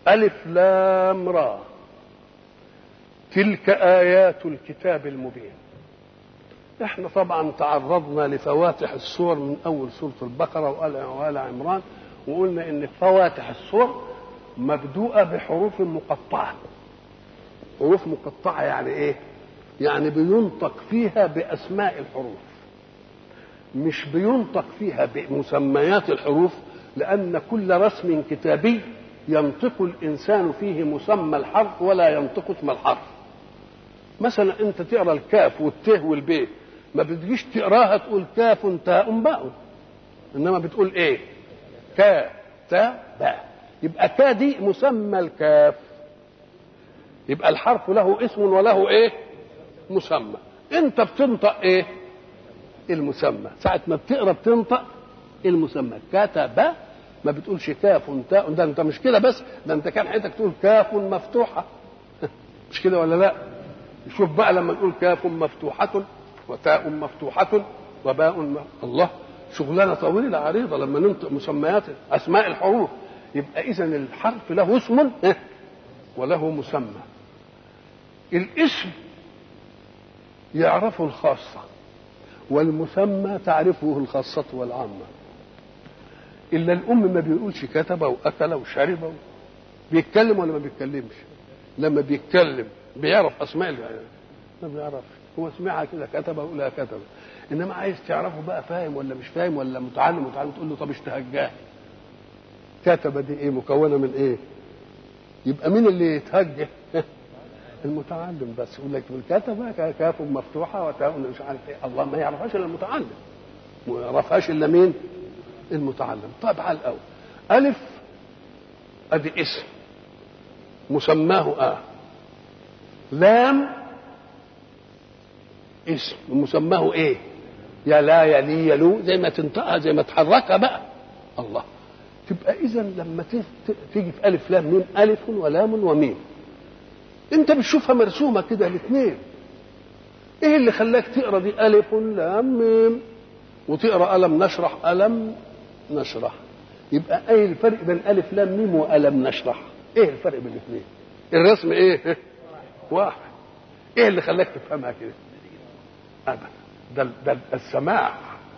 ألف لام را تلك آيات الكتاب المبين احنا طبعا تعرضنا لفواتح السور من اول سوره البقره وال عمران وقلنا ان فواتح السور مبدوءه بحروف مقطعه حروف مقطعه يعني ايه يعني بينطق فيها باسماء الحروف مش بينطق فيها بمسميات الحروف لان كل رسم كتابي ينطق الانسان فيه مسمى الحرف ولا ينطق اسم الحرف مثلا انت تقرا الكاف والته والبي ما بتجيش تقراها تقول كاف تاء باء انما بتقول ايه كا تا باء يبقى كا دي مسمى الكاف يبقى الحرف له اسم وله ايه مسمى انت بتنطق ايه المسمى ساعة ما بتقرا بتنطق المسمى كتب ما بتقولش كاف تاء ده انت مش كده بس ده انت كان حياتك تقول كاف مفتوحة مش كده ولا لا شوف بقى لما نقول كاف مفتوحة وتاء مفتوحة وباء م... الله شغلانة طويلة عريضة لما ننطق مسميات أسماء الحروف يبقى إذا الحرف له اسم وله مسمى الاسم يعرفه الخاصة والمسمى تعرفه الخاصة والعامة إلا الأم ما بيقولش كتب وأكل وشرب بيتكلم ولا ما بيتكلمش لما بيتكلم بيعرف أسماء ما بيعرفش هو سمعها كده كتب ولا كتب انما عايز تعرفه بقى فاهم ولا مش فاهم ولا متعلم متعلم تقول له طب اشتهجاه كتب دي ايه مكونه من ايه يبقى مين اللي يتهجه المتعلم بس يقول لك الكتبه كاف مفتوحه وتاء مش عارف ايه الله ما يعرفهاش الا المتعلم ما يعرفهاش الا مين المتعلم طيب على الاول الف ادي اسم مسماه اه لام اسم مسماه ايه يا لا يا لي يا لو زي ما تنطقها زي ما تحركها بقى الله تبقى اذا لما تيجي في الف لام ميم الف ولام وميم انت بتشوفها مرسومه كده الاثنين ايه اللي خلاك تقرا دي الف لام ميم وتقرا الم نشرح الم نشرح يبقى ايه الفرق بين الف لام ميم والم نشرح ايه الفرق بين الاثنين الرسم ايه واحد ايه اللي خلاك تفهمها كده ابدا ده, ده السماع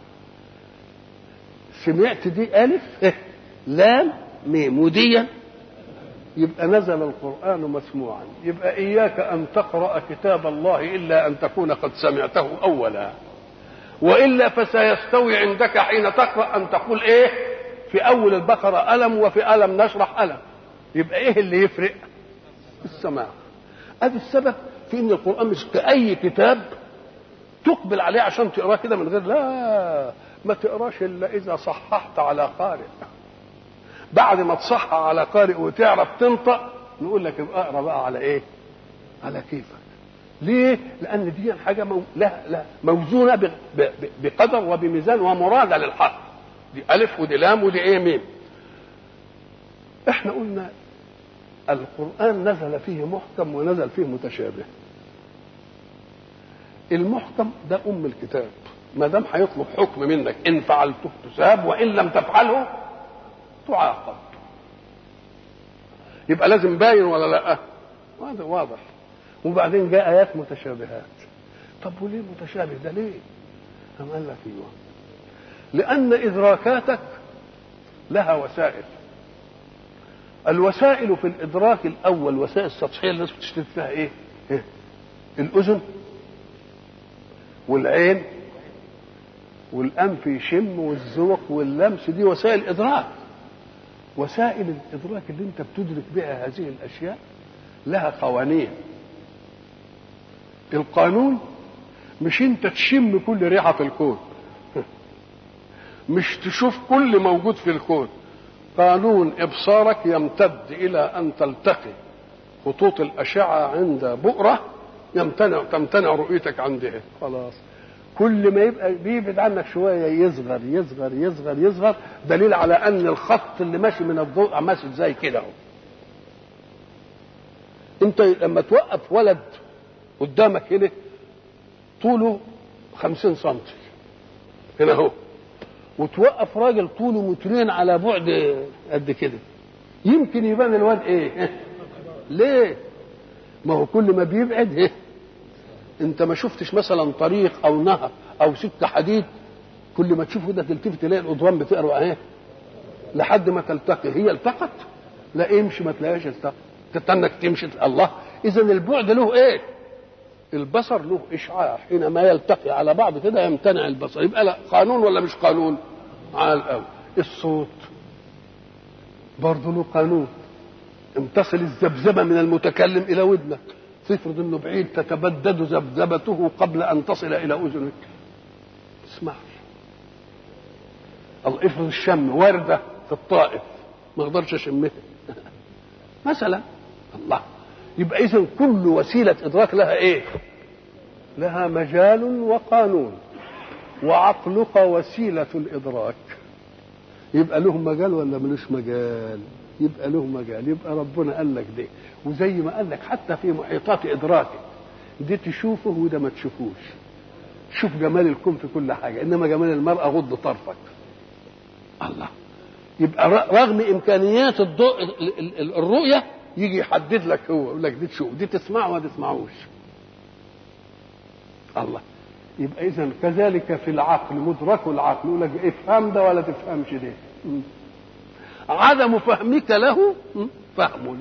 سمعت دي الف لام ميم ودي يبقى نزل القران مسموعا يبقى اياك ان تقرا كتاب الله الا ان تكون قد سمعته اولا والا فسيستوي عندك حين تقرا ان تقول ايه في اول البقره الم وفي الم نشرح الم يبقى ايه اللي يفرق السماع ادي السبب في ان القران مش كاي كتاب تقبل عليه عشان تقراه كده من غير لا ما تقراش الا اذا صححت على قارئ بعد ما تصحح على قارئ وتعرف تنطق نقول لك ابقى اقرا بقى على ايه على كيفك ليه لان دي حاجه مو... لا لا موزونه ب... ب... بقدر وبميزان ومراده للحق دي الف ودي لام ودي ايه ميم احنا قلنا القران نزل فيه محكم ونزل فيه متشابه المحكم ده ام الكتاب ما دام هيطلب حكم منك ان فعلته تساب وان لم تفعله تعاقب يبقى لازم باين ولا لا هذا واضح وبعدين جاء ايات متشابهات طب وليه متشابه ده ليه أم قال لك ايوه لان ادراكاتك لها وسائل الوسائل في الادراك الاول وسائل السطحيه اللي الناس بتشترك فيها ايه؟ إيه؟ الاذن والعين والانف يشم والذوق واللمس دي وسائل ادراك وسائل الادراك اللي انت بتدرك بها هذه الاشياء لها قوانين القانون مش انت تشم كل ريحه في الكون مش تشوف كل موجود في الكون قانون ابصارك يمتد الى ان تلتقي خطوط الاشعه عند بؤره يمتنع تمتنع رؤيتك عندها خلاص كل ما يبقى بيبعد عنك شويه يصغر يصغر يصغر يصغر دليل على ان الخط اللي ماشي من الضوء ماشي زي كده اهو انت لما توقف ولد قدامك هنا طوله خمسين سنتي هنا اهو وتوقف راجل طوله مترين على بعد قد كده يمكن يبان الواد ايه ليه ما هو كل ما بيبعد ايه انت ما شفتش مثلا طريق او نهر او سكه حديد كل ما تشوفه ده تلتفت تلاقي القضبان بتقرا ايه لحد ما تلتقي هي التقت لا امشي ما تلاقيهاش التقت تستنك تمشي الله اذا البعد له ايه البصر له اشعاع حينما يلتقي على بعض كده يمتنع البصر يبقى لا قانون ولا مش قانون على الاول الصوت برضه له قانون امتصل الذبذبه من المتكلم الى ودنك تفرض انه بعيد تتبدد ذبذبته قبل ان تصل الى اذنك اسمعش الله افرض الشم ورده في الطائف ما اقدرش اشمها مثلا الله يبقى اذا كل وسيله ادراك لها ايه لها مجال وقانون وعقلك وسيله الادراك يبقى له مجال ولا ملوش مجال يبقى له مجال يبقى ربنا قال لك ده وزي ما قال لك حتى في محيطات ادراكك دي تشوفه وده ما تشوفوش شوف جمال الكون في كل حاجه انما جمال المراه غض طرفك الله يبقى رغم امكانيات الضوء الرؤيه يجي يحدد لك هو يقول لك دي تشوف دي تسمعه وما تسمعوش الله يبقى اذا كذلك في العقل مدرك العقل يقول لك افهم ده ولا تفهمش ده عدم فهمك له فهم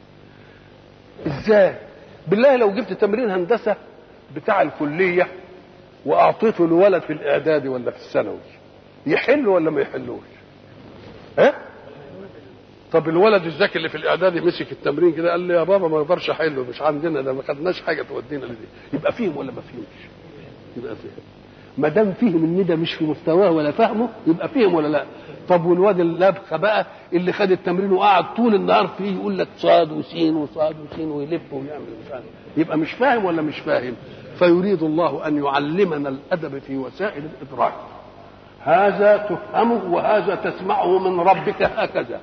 ازاي بالله لو جبت تمرين هندسه بتاع الكليه واعطيته لولد في الاعدادي ولا في الثانوي يحل ولا ما يحلوش ها طب الولد الذكي اللي في الاعدادي مسك التمرين كده قال لي يا بابا ما اقدرش احله مش عندنا ده ما خدناش حاجه تودينا لدي يبقى فيهم ولا ما فيهمش يبقى فيهم ما دام فيهم ان ده مش في مستواه ولا فهمه يبقى فيهم ولا لا طب والواد اللبخه بقى اللي خد التمرين وقعد طول النهار فيه يقول لك صاد وسين وصاد وسين ويلف ويعمل مش عارف يبقى مش فاهم ولا مش فاهم فيريد الله ان يعلمنا الادب في وسائل الادراك هذا تفهمه وهذا تسمعه من ربك هكذا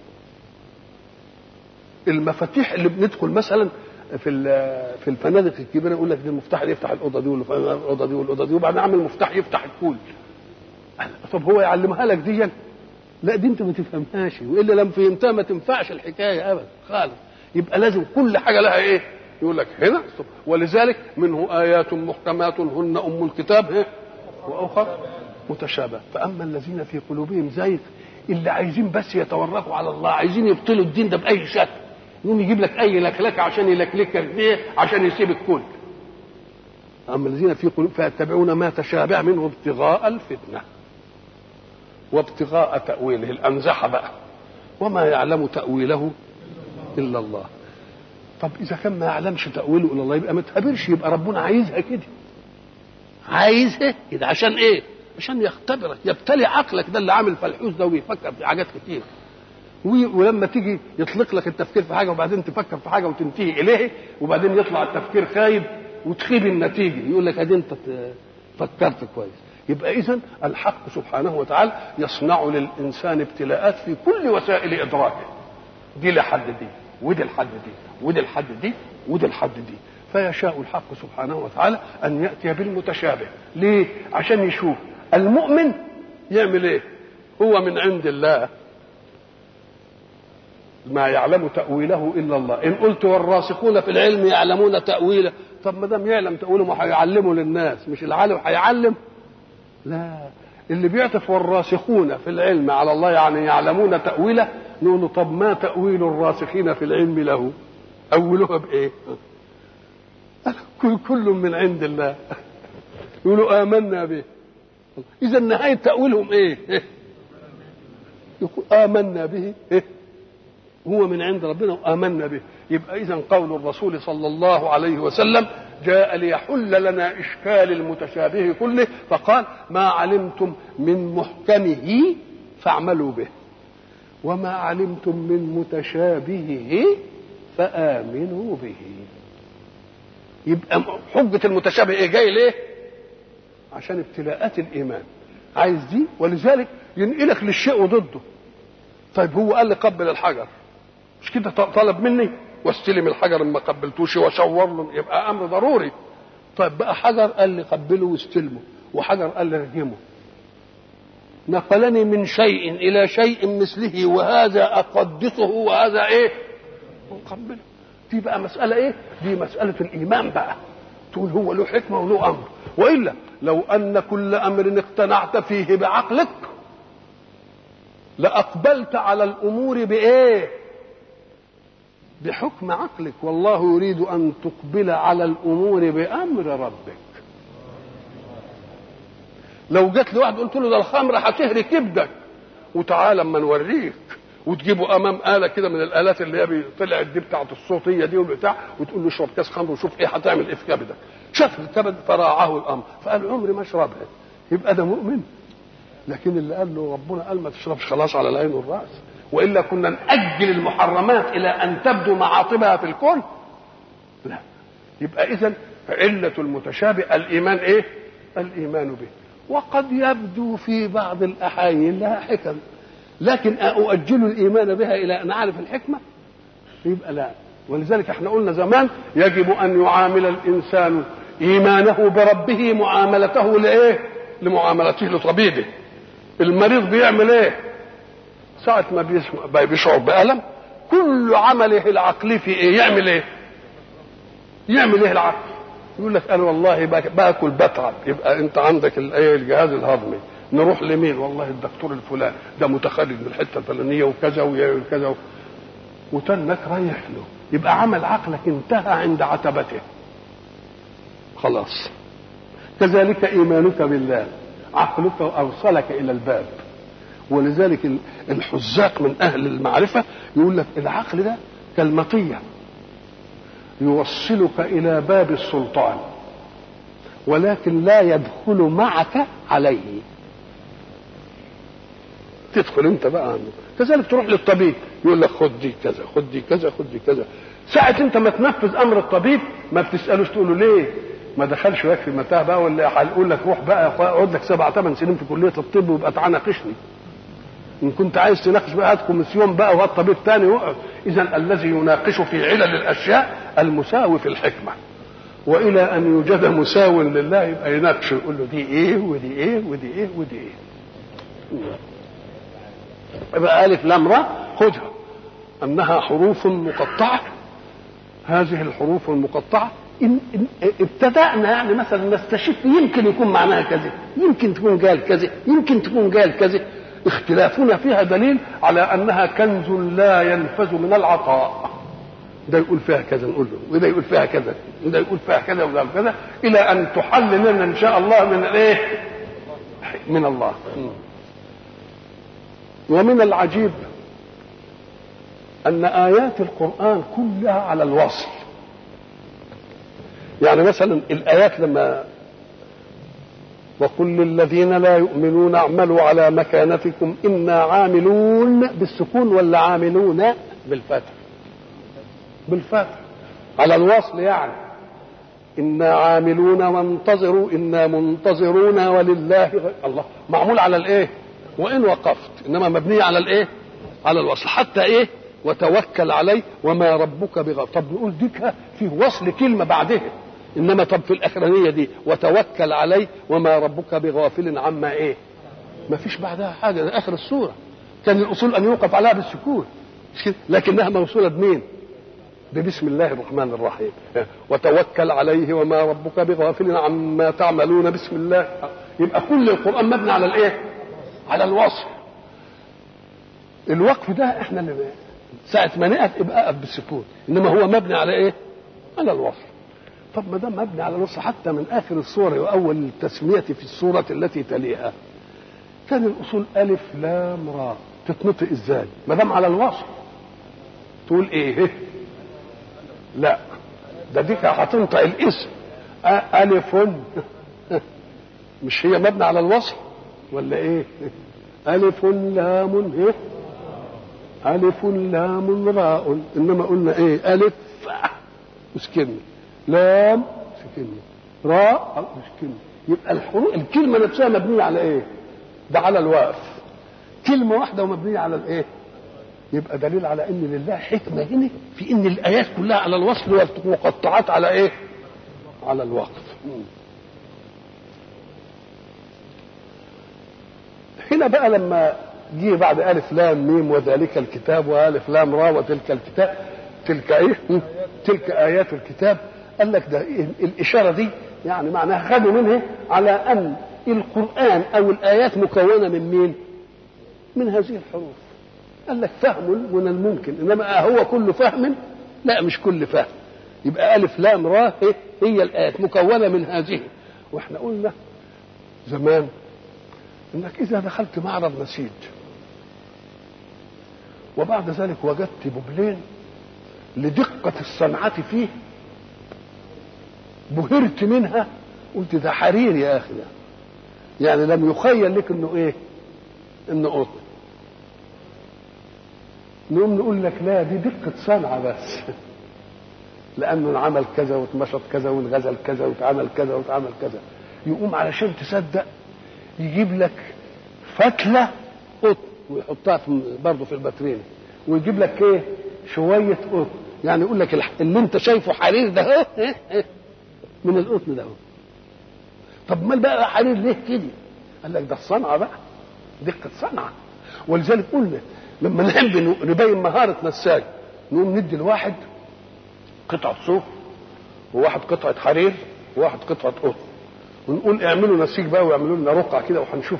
المفاتيح اللي بندخل مثلا في في الفنادق الكبيره يقول لك ده المفتاح اللي يفتح الاوضه دي والاوضه دي والاوضه دي وبعدين اعمل مفتاح يفتح الكل طب هو يعلمها لك دي لا دي انت ما تفهمهاش والا لم فهمتها ما تنفعش الحكايه ابدا خالص يبقى لازم كل حاجه لها ايه يقول لك هنا ولذلك منه ايات محكمات هن ام الكتاب واخر متشابه فاما الذين في قلوبهم زيغ اللي عايزين بس يتورطوا على الله عايزين يبطلوا الدين ده باي شكل يقوم يجيب لك اي لكلكه عشان يلكلكك بيه عشان يسيب الكل اما الذين في قلوب فيتبعون ما تشابه منه ابتغاء الفتنه وابتغاء تاويله الانزحه بقى وما يعلم تاويله الا الله طب اذا كان ما يعلمش تاويله الا الله يبقى ما تهبرش يبقى ربنا عايزها كده عايزها كده عشان ايه عشان يختبرك يبتلي عقلك ده اللي عامل فلحوس ده ويفكر في حاجات كتير ولما تيجي يطلق لك التفكير في حاجه وبعدين تفكر في حاجه وتنتهي اليه وبعدين يطلع التفكير خايب وتخيب النتيجه يقول لك ادي انت فكرت كويس يبقى اذا الحق سبحانه وتعالى يصنع للانسان ابتلاءات في كل وسائل ادراكه دي لحد دي ودي لحد دي ودي لحد دي ودي لحد دي فيشاء الحق سبحانه وتعالى ان ياتي بالمتشابه ليه عشان يشوف المؤمن يعمل ايه هو من عند الله ما يعلم تأويله إلا الله إن قلت والراسخون في العلم يعلمون تأويله طب ما دام يعلم تأويله ما هيعلمه للناس مش العالم هيعلم لا اللي بيعطف والراسخون في العلم على الله يعني يعلمون تأويله نقول له طب ما تأويل الراسخين في العلم له أولها بإيه كل كل من عند الله يقولوا آمنا به إذا نهاية تأويلهم إيه يقول آمنا به إيه هو من عند ربنا وآمنا به يبقى إذا قول الرسول صلى الله عليه وسلم جاء ليحل لنا إشكال المتشابه كله فقال ما علمتم من محكمه فاعملوا به وما علمتم من متشابهه فآمنوا به يبقى حجة المتشابه إيه جاي ليه عشان ابتلاءات الإيمان عايز دي ولذلك ينقلك للشيء وضده طيب هو قال لي قبل الحجر مش كده طلب مني واستلم الحجر ما قبلتوش واشور له يبقى امر ضروري طيب بقى حجر قال لي قبله واستلمه وحجر قال لي رجمه نقلني من شيء الى شيء مثله وهذا اقدسه وهذا ايه مقبله دي بقى مساله ايه دي مساله الايمان بقى تقول هو له حكمه وله امر والا لو ان كل امر اقتنعت فيه بعقلك لاقبلت على الامور بايه بحكم عقلك والله يريد ان تقبل على الامور بامر ربك لو جت لواحد قلت له ده الخمر هتهري كبدك وتعالى اما نوريك وتجيبه امام اله كده من الالات اللي هي طلعت دي بتاعت الصوتيه دي والبتاع وتقول له اشرب كاس خمر وشوف ايه هتعمل ايه في كبدك شاف الكبد فراعه الامر فقال عمري ما اشربها يبقى ده مؤمن لكن اللي قال له ربنا قال ما تشربش خلاص على العين والراس والا كنا ناجل المحرمات الى ان تبدو معاطبها في الكون لا يبقى اذا علة المتشابه الإيمان إيه؟ الإيمان به وقد يبدو في بعض الأحايين لها حكم لكن أؤجل الإيمان بها إلى أن أعرف الحكمة يبقى لا ولذلك احنا قلنا زمان يجب أن يعامل الإنسان إيمانه بربه معاملته لإيه؟ لمعاملته لطبيبه المريض بيعمل إيه؟ ساعة ما بيشعر بألم كل عمله العقلي في إيه؟ يعمل إيه؟ يعمل إيه العقل؟ يقول لك انا والله باكل بتعب يبقى انت عندك الايه الجهاز الهضمي نروح لمين والله الدكتور الفلاني ده متخرج من الحته الفلانيه وكذا وكذا وتنك رايح له يبقى عمل عقلك انتهى عند عتبته خلاص كذلك ايمانك بالله عقلك اوصلك الى الباب ولذلك الحزاق من اهل المعرفه يقول لك العقل ده كالمطيه يوصلك الى باب السلطان ولكن لا يدخل معك عليه تدخل انت بقى عنه كذلك تروح للطبيب يقول لك خد دي كذا خد دي كذا خد دي كذا ساعة انت ما تنفذ امر الطبيب ما بتسالوش تقول له ليه ما دخلش يكفي متاع بقى ولا هنقول لك روح بقى اقعد لك سبع ثمان سنين في كليه الطب ويبقى تناقشني ان كنت عايز تناقش بقى هات كوميسيون بقى وهات طبيب تاني وقعد اذا الذي يناقش في علل الاشياء المساوي في الحكمه والى ان يوجد مساو لله يبقى يناقشه يقول له دي ايه ودي ايه ودي ايه ودي ايه يبقى الف لام را خذها انها حروف مقطعه هذه الحروف المقطعه إن إن ابتدأنا يعني مثلا نستشف يمكن يكون معناها كذا يمكن تكون قال كذا يمكن تكون قال كذا اختلافنا فيها دليل على انها كنز لا ينفذ من العطاء ده يقول فيها كذا نقول له وده يقول فيها كذا وده يقول فيها كذا وده كذا الى ان تحل لنا ان شاء الله من الايه من الله ومن العجيب ان ايات القران كلها على الوصل يعني مثلا الايات لما وقل للذين لا يؤمنون اعملوا على مكانتكم انا عاملون بالسكون ولا عاملون بالفتح بالفتح على الوصل يعني انا عاملون وانتظروا انا منتظرون ولله الله معمول على الايه وان وقفت انما مبنيه على الايه على الوصل حتى ايه وتوكل عليه وما ربك بغافل طب نقول ديك فيه وصل كلمه بعدها انما طب في الاخرانيه دي وتوكل عليه وما ربك بغافل عما ايه ما فيش بعدها حاجه ده اخر السوره كان الاصول ان يوقف عليها بالسكون لكنها موصوله بمين ببسم الله الرحمن الرحيم وتوكل عليه وما ربك بغافل عما تعملون بسم الله يبقى كل القران مبني على الايه على الوصف الوقف ده احنا اللي ساعه ما نقف يبقى اقف بالسكون انما هو مبني على ايه على الوصف طب ما دام مبني على الوصف حتى من اخر الصوره واول التسميه في الصوره التي تليها كان الاصول الف لام را تتنطق ازاي ما دام على الوصف تقول ايه لا ده ديك هتنطق الاسم الف مش هي مبني على الوصف ولا ايه الف لام ايه الف لام راء انما قلنا ايه الف مسكن لام سكن راء سكن يبقى الحروف الكلمه نفسها مبنيه على ايه ده على الوقف كلمه واحده ومبنيه على الايه يبقى دليل على ان لله حكمه هنا في ان الايات كلها على الوصل والمقطعات على ايه على الوقف هنا بقى لما جه بعد الف لام ميم وذلك الكتاب والف لام را وتلك الكتاب تلك ايه تلك ايات الكتاب قال لك ده إيه الاشاره دي يعني معناها خدوا منها على ان القران او الايات مكونه من مين من هذه الحروف قال لك فهم من الممكن انما هو كل فهم لا مش كل فهم يبقى الف لام را هي, هي الايات مكونه من هذه واحنا قلنا زمان انك اذا دخلت معرض نسيج وبعد ذلك وجدت ببلين لدقة الصنعة فيه بهرت منها قلت ده حرير يا اخي ده يعني لم يخيل لك انه ايه انه قطن نقوم نقول لك لا دي دقة صنعة بس لأنه انعمل كذا واتمشط كذا وانغزل كذا واتعمل كذا واتعمل كذا يقوم علشان تصدق يجيب لك فتلة قطن ويحطها في برضه في الباترين ويجيب لك ايه شوية قطن يعني يقول لك اللي انت شايفه حرير ده اهو من القطن ده طب ما بقى حرير ليه كده؟ قال لك ده الصنعة بقى دقة صنعة ولذلك قلنا لما نحب نبين مهارة نساج نقوم ندي الواحد قطعة صوف وواحد قطعة حرير وواحد قطعة قطن ونقول اعملوا نسيج بقى واعملوا لنا رقعة كده وهنشوف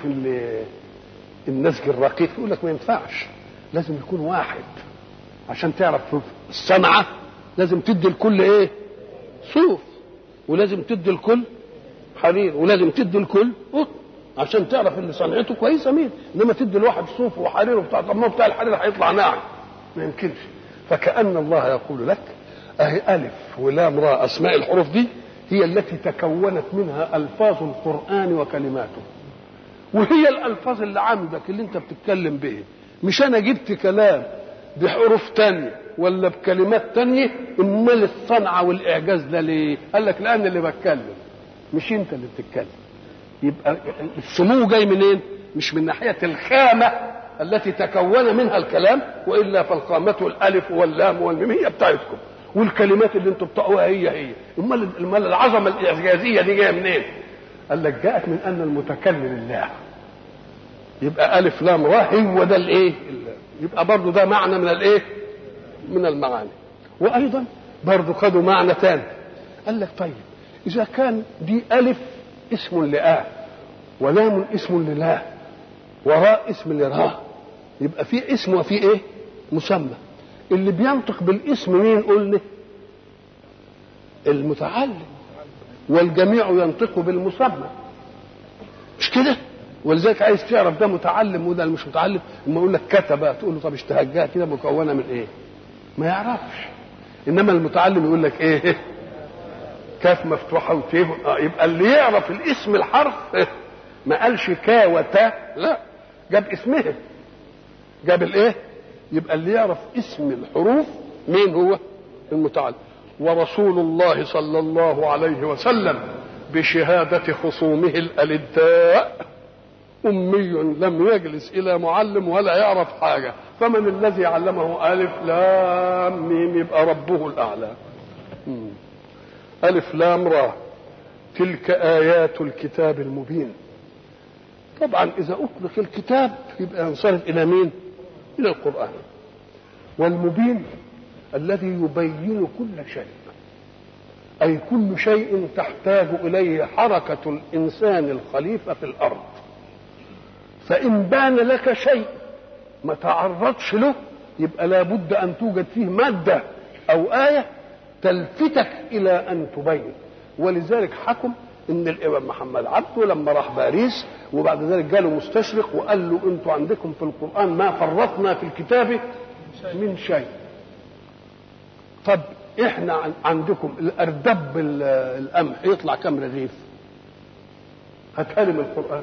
النسج الرقيق يقول لك ما ينفعش لازم يكون واحد عشان تعرف الصنعة لازم تدي الكل ايه صوف ولازم تدي الكل حرير ولازم تدي الكل قطن عشان تعرف ان صنعته كويسه مين انما تدي الواحد صوف وحرير وبتاع طب ما بتاع الحرير هيطلع ناعم ما يمكنش فكأن الله يقول لك اهي الف ولام راء اسماء الحروف دي هي التي تكونت منها الفاظ القران وكلماته وهي الالفاظ اللي عندك اللي انت بتتكلم به مش انا جبت كلام بحروف تانية ولا بكلمات تانية امال الصنعة والاعجاز ده ليه قال لك لان اللي بتكلم مش انت اللي بتتكلم يبقى السمو جاي منين مش من ناحية الخامة التي تكون منها الكلام والا فالقامة الالف واللام والميم هي بتاعتكم والكلمات اللي انتم بتقوها هي هي امال امال العظمه الاعجازيه دي جايه منين؟ قال لك جاءت من ان المتكلم الله يبقى الف لام را هو ده الايه؟ يبقى برضه ده معنى من الايه؟ من المعاني وايضا برضه خدوا معنى ثاني قال لك طيب اذا كان دي الف اسم لآ ولام اسم للا وراء اسم لراء يبقى في اسم وفي ايه؟ مسمى اللي بينطق بالاسم مين قلنا المتعلم والجميع ينطق بالمسمى مش كده ولذلك عايز تعرف ده متعلم وده مش متعلم لما يقول لك كتب تقول له طب اشتهجها كده مكونه من ايه ما يعرفش انما المتعلم يقول لك ايه كاف مفتوحه وتيه آه يبقى اللي يعرف الاسم الحرف ما قالش كا وتا لا جاب اسمها جاب الايه يبقى اللي يعرف اسم الحروف مين هو المتعلم ورسول الله صلى الله عليه وسلم بشهادة خصومه الألداء أمي لم يجلس إلى معلم ولا يعرف حاجة فمن الذي علمه ألف لام ميم يبقى ربه الأعلى ألف لام را تلك آيات الكتاب المبين طبعا إذا أطلق الكتاب يبقى ينصرف إلى مين؟ إلى القرآن والمبين الذي يبين كل شيء أي كل شيء تحتاج إليه حركة الإنسان الخليفة في الأرض فإن بان لك شيء ما تعرضش له يبقى لابد أن توجد فيه مادة أو آية تلفتك إلى أن تبين ولذلك حكم ان الامام محمد عبده لما راح باريس وبعد ذلك جاله مستشرق وقال له انتوا عندكم في القران ما فرطنا في الكتاب من شيء طب احنا عندكم الاردب القمح يطلع كم رغيف هاتها لي من القران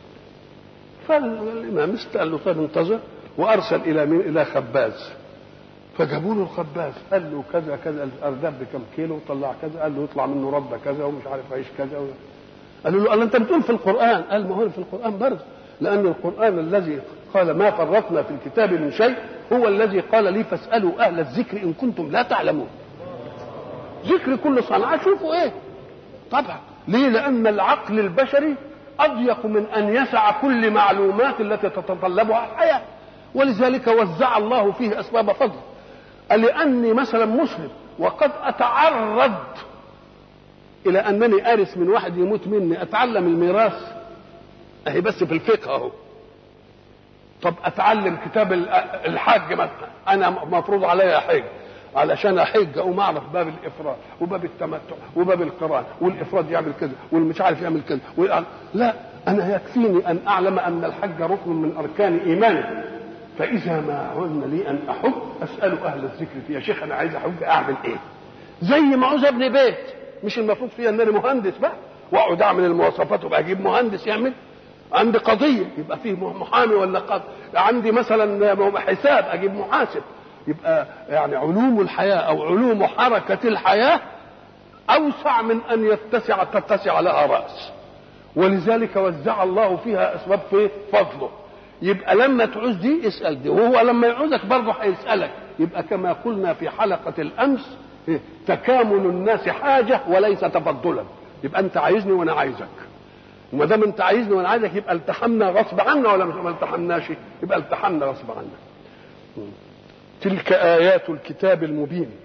فالامام قال له طيب انتظر وارسل الى مين الى خباز فجابوا له الخباز قال له كذا كذا الارداب بكم كيلو وطلع كذا قال له يطلع منه ربه كذا ومش عارف عيش كذا و... قالوا له قال انت بتقول في القران قال ما هو في القران برضه لان القران الذي قال ما فرطنا في الكتاب من شيء هو الذي قال لي فاسالوا اهل الذكر ان كنتم لا تعلمون ذكر كل صنعه شوفوا ايه طبعا ليه لان العقل البشري اضيق من ان يسع كل معلومات التي تتطلبها الحياه ولذلك وزع الله فيه اسباب فضله لاني مثلا مسلم وقد اتعرض الى انني ارث من واحد يموت مني اتعلم الميراث اهي بس في الفقه اهو طب اتعلم كتاب الحج مثلا انا مفروض عليا حج علشان احج اقوم اعرف باب الافراد وباب التمتع وباب القران والافراد يعمل كذا والمش عارف يعمل كذا لا انا يكفيني ان اعلم ان الحج ركن من اركان ايماني فاذا ما عن لي ان احج اسال اهل الذكر يا شيخ انا عايز احج اعمل ايه زي ما عاوز ابني بيت مش المفروض فيها ان انا مهندس بقى واقعد اعمل المواصفات وبقى اجيب مهندس يعمل عندي قضيه يبقى فيه محامي ولا قاضي عندي مثلا حساب اجيب محاسب يبقى يعني علوم الحياه او علوم حركه الحياه اوسع من ان يتسع تتسع لها راس ولذلك وزع الله فيها اسباب في فضله يبقى لما تعوز دي اسال دي وهو لما يعوزك برضه هيسالك يبقى كما قلنا في حلقه الامس تكامل الناس حاجه وليس تفضلا يبقى انت عايزني وانا عايزك وما دام انت عايزني وانا عايزك يبقى التحمنا غصب عنا ولا ما التحمناش يبقى التحمنا غصب عنا تلك ايات الكتاب المبين